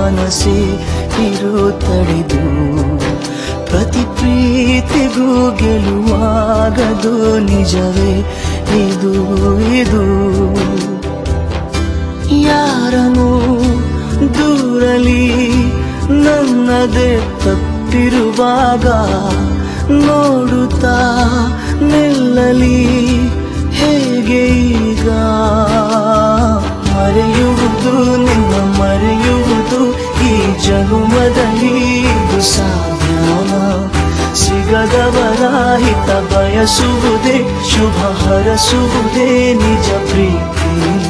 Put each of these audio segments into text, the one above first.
ಮನಸ್ಸೇ ಇರು ತಡೆದು ಪ್ರತಿ ಪ್ರೀತಿಗೂ ಗೆಲುವಾಗದು ನಿಜವೇ ಇದು ಇದು ಯಾರನು ದೂರಲಿ ನನ್ನದೇ ತಪ್ಪಿರುವಾಗ ನೋಡುತ್ತಾ ನಿಲ್ಲಲಿ ಹೇಗೆ ಈಗ ಮರೆಯುವುದು ನಿನ್ನ ಮರೆಯುವುದು ಈ ಜನುಮದಲ್ಲಿ ಇದು ಸಾಧ್ಯನ ಸಿಗದವರ ಹಿತ ಬಯಸುವುದೇ ಶುಭ ಹರಸುವುದೇ ನಿಜ ಪ್ರೀತಿನ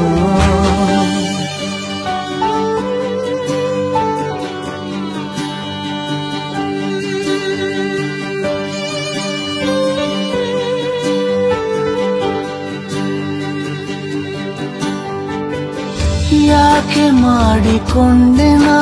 ಯಾಕೆ ಮಾಡಿಕೊಂಡೆನಾ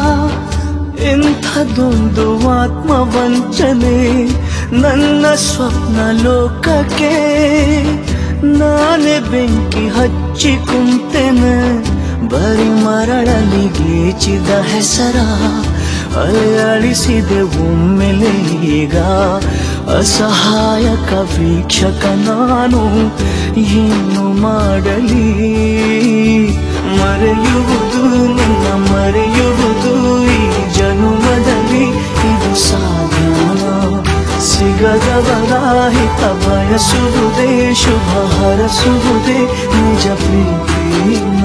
ಎಂಥದೊಂದು ಆತ್ಮವಂಚನೆ ನನ್ನ ಸ್ವಪ್ನ ಲೋಕಕ್ಕೆ ನಾನೇ ಬೆಂಕಿ ಹಚ್ಚಿ ಕುಂತೆನೆ ಬರಿ ಮರಳಲಿ ಗೀಚಿದ ಹೆಸರ ಅಲೆ ಅಳಿಸಿದೆ ಒಮ್ಮೆಲೆ ಈಗ ಅಸಹಾಯಕ ವೀಕ್ಷಕ ನಾನು ಏನು ಮಾಡಲಿ ಮರೆಯುವುದು ನಿನ್ನ ಮರೆಯುವುದು ಈ ಜನುಮದಲ್ಲಿ ಇದು ಸಾಧ್ಯನ ಸಿಗದವರ ಹಿತ ಬಯಸುವುದೇ ಶುಭ ಹರಸುವುದೇ ನಿಜ ಪ್ರೀತಿನ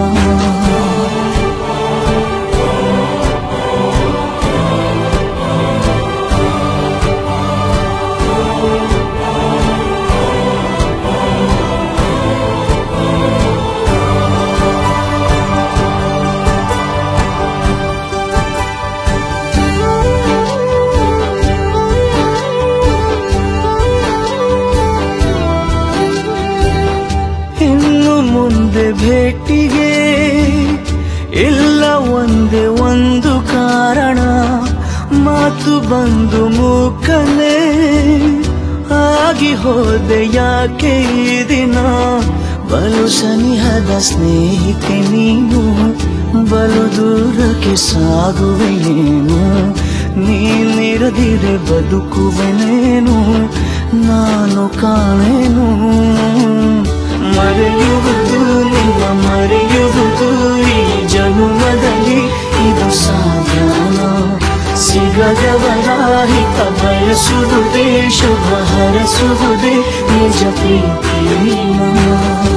ಇನ್ನು ಮುಂದೆ ಭೇಟಿಗೆ ಇಲ್ಲ ಒಂದೇ ಒಂದು ಕಾರಣ ಮಾತು ಬಂದು ಮೂಕನೆ ಆಗಿ ಹೋದೆ ಯಾಕೆ ಈ ದಿನ ಬಲು ಸನಿಹದ ಸ್ನೇಹಿತೆ ನೀನು ಬಲು ದೂರಕ್ಕೆ ಸಾಗುವೆನೇನು ನೀನಿರದಿರೆ ಬದುಕುವೆನೇನು ನಾನು ಕಾಣೆನು ಮರೆಯುವುದು ನಿಮ್ಮ ಮರೆಯುವುದು ಈ ಜನುಮದಲ್ಲಿ ಇದು ಸಾಧನ ಸಿಗದವರ ಹಿತ ಬಯಸುವುದೇ ಶುಭ ಹರಸುವುದೇ ನಿಜ ಪ್ರೀತಿನ